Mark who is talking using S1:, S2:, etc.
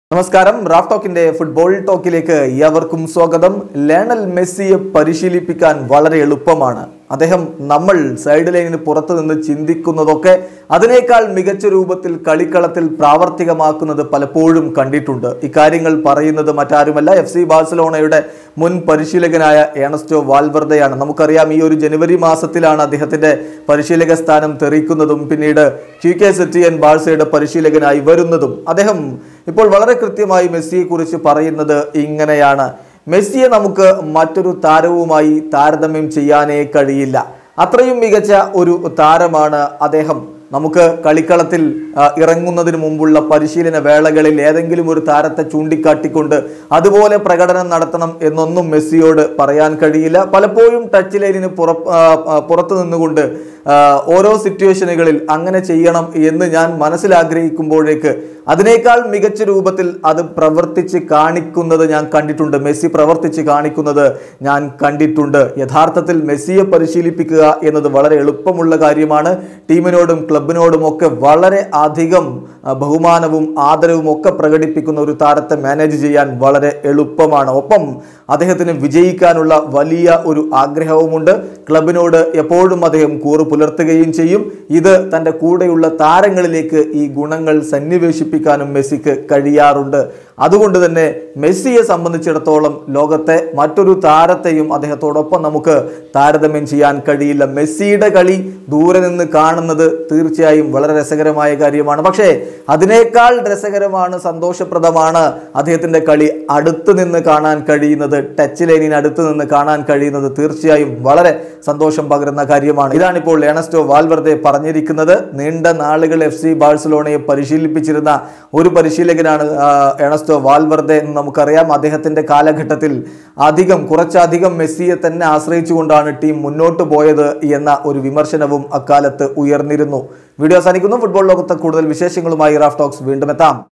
S1: നമസ്കാരം Raf ടോക്കിന്റെ football ടോക്കിലേക്ക് ഏവർക്കും സ്വാഗതം ലയണൽ മെസ്സിയെ പരിശീലിപ്പിക്കാൻ വളരെ എളുപ്പമാണ് അദ്ദേഹം നമ്മൾ സൈഡ് ലൈനിന് പുറത്തു നിന്ന് ചിന്തിക്കുന്നതൊക്കെ അതിനേക്കാൾ മികച്ച രൂപത്തിൽ കളിക്കളത്തിൽ പ്രാവർത്തികമാക്കുന്നത് പലപ്പോഴും കണ്ടിട്ടുണ്ട് ഇക്കാര്യങ്ങൾ പറയുന്നത് മറ്റാരുമല്ല എഫ് സി ബാഴ്സലോണയുടെ മുൻ പരിശീലകനായ ഏണസ്റ്റോ വാൽവർദയാണ് നമുക്കറിയാം ഈ ഒരു ജനുവരി മാസത്തിലാണ് അദ്ദേഹത്തിന്റെ പരിശീലക സ്ഥാനം തെറിക്കുന്നതും പിന്നീട് ക്യു കെ സെറ്റിയൻ ബാഴ്സയുടെ പരിശീലകനായി വരുന്നതും അദ്ദേഹം ഇപ്പോൾ വളരെ കൃത്യമായി മെസ്സിയെ കുറിച്ച് പറയുന്നത് ഇങ്ങനെയാണ് മെസ്സിയെ നമുക്ക് മറ്റൊരു താരവുമായി താരതമ്യം ചെയ്യാനേ കഴിയില്ല അത്രയും മികച്ച ഒരു താരമാണ് അദ്ദേഹം നമുക്ക് കളിക്കളത്തിൽ ആ, ഇറങ്ങുന്നതിന് മുമ്പുള്ള പരിശീലന വേളകളിൽ ഏതെങ്കിലും ഒരു താരത്തെ ചൂണ്ടിക്കാട്ടിക്കൊണ്ട് അതുപോലെ പ്രകടനം നടത്തണം എന്നൊന്നും മെസ്സിയോട് പറയാൻ കഴിയില്ല പലപ്പോഴും ടച്ച് ലൈനിന് പുറ ആ, ആ, പുറത്തു നിന്നുകൊണ്ട് ആ, ഓരോ സിറ്റുവേഷനുകളിൽ അങ്ങനെ ചെയ്യണം എന്ന് ഞാൻ മനസ്സിലാഗ്രഹിക്കുമ്പോഴേക്ക് അതിനേക്കാൾ മികച്ച രൂപത്തിൽ അത് പ്രവർത്തിച്ച് കാണിക്കുന്നത് ഞാൻ കണ്ടിട്ടുണ്ട് മെസ്സി പ്രവർത്തിച്ച് കാണിക്കുന്നത് ഞാൻ കണ്ടിട്ടുണ്ട് യഥാർത്ഥത്തിൽ മെസ്സിയെ പരിശീലിപ്പിക്കുക എന്നത് വളരെ എളുപ്പമുള്ള കാര്യമാണ് ടീമിനോടും ക്ലബിനോടും ഒക്കെ വളരെ അധികം ആ, ബഹുമാനവും ആദരവും ഒക്കെ പ്രകടിപ്പിക്കുന്ന ഒരു താരത്തെ മാനേജ് ചെയ്യാൻ വളരെ എളുപ്പമാണ് ഒപ്പം അദ്ദേഹത്തിന് വിജയിക്കാനുള്ള വലിയ ഒരു ആഗ്രഹവുമുണ്ട് ക്ലബിനോട് എപ്പോഴും അദ്ദേഹം കൂറ് പുലർത്തുകയും ചെയ്യും ഇത് തൻ്റെ കൂടെയുള്ള താരങ്ങളിലേക്ക് ഈ ഗുണങ്ങൾ സന്നിവേശിപ്പിക്കാനും മെസ്സിക്ക് കഴിയാറുണ്ട് അതുകൊണ്ട് തന്നെ മെസ്സിയെ സംബന്ധിച്ചിടത്തോളം ലോകത്തെ മറ്റൊരു താരത്തെയും അദ്ദേഹത്തോടൊപ്പം നമുക്ക് താരതമ്യം ചെയ്യാൻ കഴിയില്ല മെസ്സിയുടെ കളി ദൂരെ നിന്ന് കാണുന്നത് തീർച്ചയായും വളരെ രസകരമായ കാര്യമാണ് പക്ഷേ അതിനേക്കാൾ രസകരമാണ് സന്തോഷപ്രദമാണ് അദ്ദേഹത്തിന്റെ കളി അടുത്ത് നിന്ന് കാണാൻ കഴിയുന്നത് ടച്ച് ലൈനിന് അടുത്ത് നിന്ന് കാണാൻ കഴിയുന്നത് തീർച്ചയായും വളരെ സന്തോഷം പകരുന്ന കാര്യമാണ് ഇതാണിപ്പോൾ ഏണസ്റ്റോ വാൽവർദെ പറഞ്ഞിരിക്കുന്നത് നീണ്ട നാളുകൾ എഫ് സി ബാഴ്സലോണയെ പരിശീലിപ്പിച്ചിരുന്ന ഒരു പരിശീലകനാണ് ആ, ഏണസ്റ്റോ വാൽവർദെ എന്ന് നമുക്കറിയാം അദ്ദേഹത്തിന്റെ കാലഘട്ടത്തിൽ അധികം കുറച്ചധികം മെസ്സിയെ തന്നെ ആശ്രയിച്ചുകൊണ്ടാണ് ടീം മുന്നോട്ട് പോയത് എന്ന ഒരു വിമർശനവും അക്കാലത്ത് ഉയർന്നിരുന്നു വീഡിയോ അവസാനിക്കുന്നു ഫുട്ബോൾ ലോകത്തെ കൂടുതൽ വിശേഷങ്ങളുമായി റാഫ് ടോക്സ് വീണ്ടും എത്താം